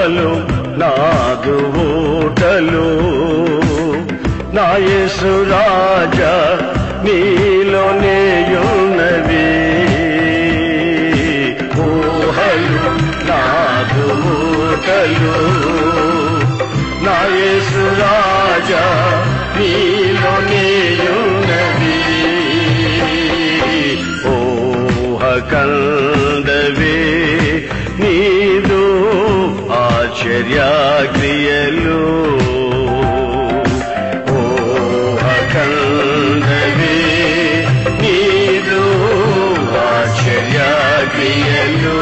ఊహలు నాదు ఊటలు నా యేసు రాజా నీలోనేయున్నవి ఊహలు నాదు ఊటలు నా యేసు రాజా నీలోనేయున్నవి ఊహ కందవే నీదు ఆశ్చర్య క్రియలు ఊహ కందవే నీదు ఆశ్చర్య క్రియలు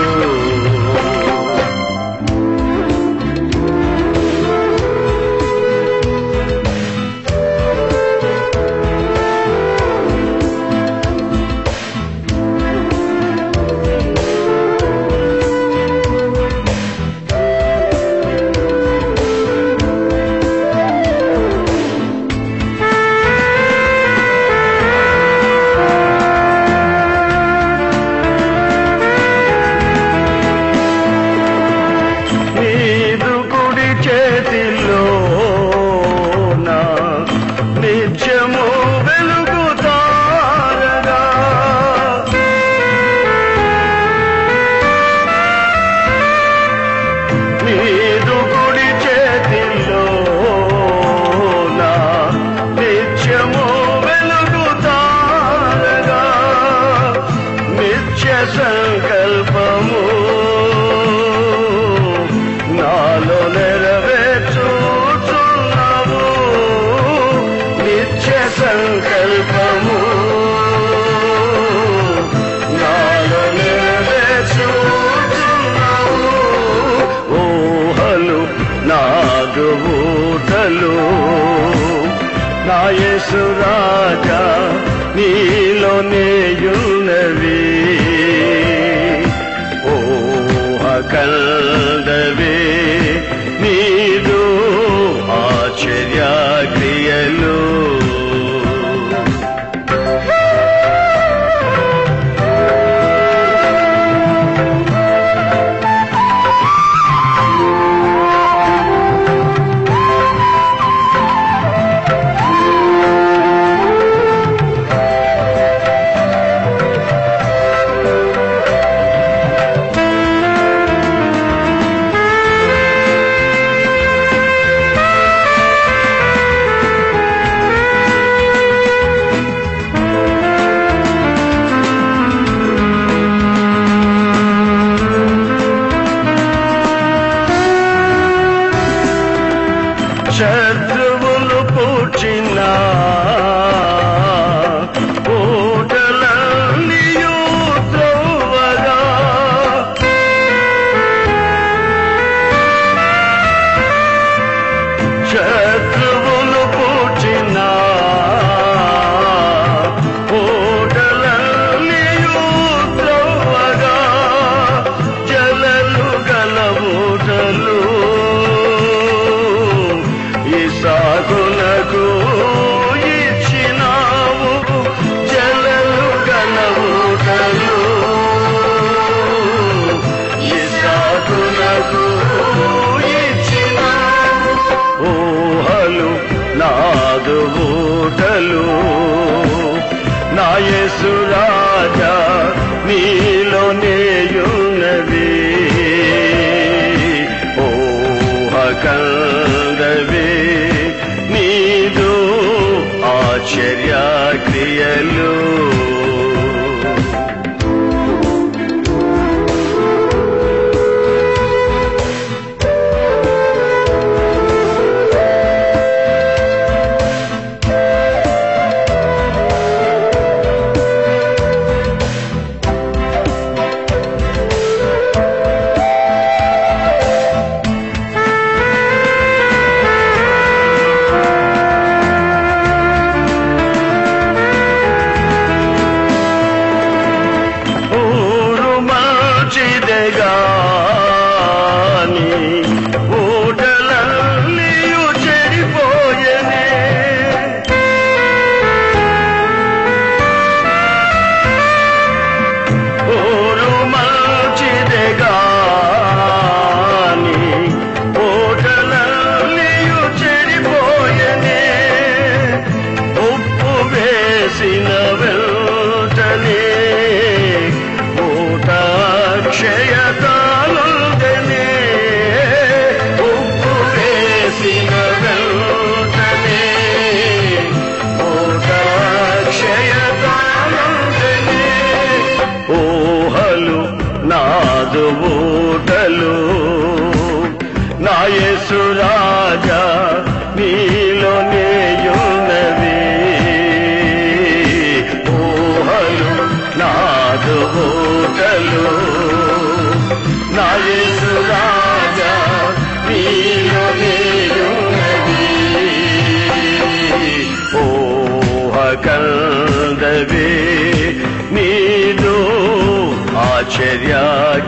నీదు కుడి చేతిలో నా నిత్యము వెలుగుతారగా నీదు కుడి చేతిలో నా నిత్యము వెలుగుతారగా నిత్య సంకల్పము నాలో నెరవేర్చుచున్నావు నిత్య సంకల్పము నాలో నెరవేర్చుచున్నావు ఊహలు నాదు ఊటలు నా యేసు రాజా నీలోనేయున్నవి ఊహ కందవే నీదు ఆశ్చర్య క్రియలు శత్రువులు పూచిన ఊటలన్నీయు త్రోవగా శత్రువులు పూచిన ఊటలన్నీయు త్రోవగా జలలు గల ఊటలు ఇసాగునకు ఇచ్చినావు జలలు గల ఊటలు ఇసాగునకు ఇచ్చినావు ఊహలు నాదు ఊటలు నా యేసు రాజా నీలోనేయున్నవి ఊహ కందవే నీదు ఆశ్చర్య క్రియలు ఊటలు నా యేసు రాజా నీలోనే ఉన్నవి ఊహలు నాదు ఊటలు నా యేసు రాజా నీలోనే ఉన్నవి ఊహ కందవే నీదు ఆశ్చర్య